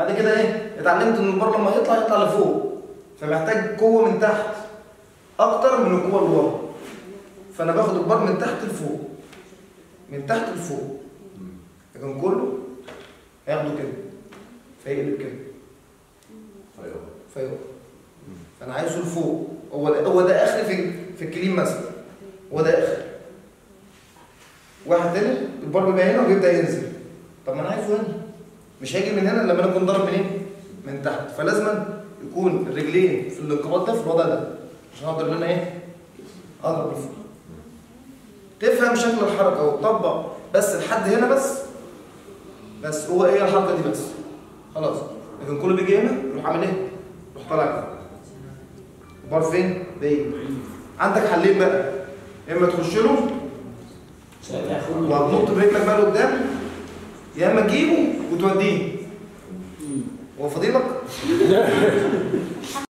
بعد كده ايه اتعلمت ان البار لما يطلع يطلع لفوق فمحتاج قوه من تحت اكتر من القوه اللي ورا فانا باخد البار من تحت لفوق من تحت لفوق لكن كله هياخده كده فيقلب كده فيقف فانا عايزه لفوق هو ده هو ده اخر في في الكليم مثلا هو ده اخر واحد تاني البار بيبقى هنا وبيبدا ينزل طب ما انا عايزه هنا مش هيجي من هنا لما انا اكون ضارب منين؟ من تحت فلازم يكون الرجلين في الانقباض ده في الوضع ده عشان اقدر ان انا ايه؟ اضرب لفوق تفهم شكل الحركه وتطبق بس لحد هنا بس بس هو ايه الحركه دي بس خلاص لكن كله بيجي هنا يروح عامل ايه؟ يروح طالع كده البار فين؟ بعيد عندك حلين بقى يا اما تخش له وهتنط برجلك بقى لقدام يا اما تجيبه وتوديه هو فاضيلك؟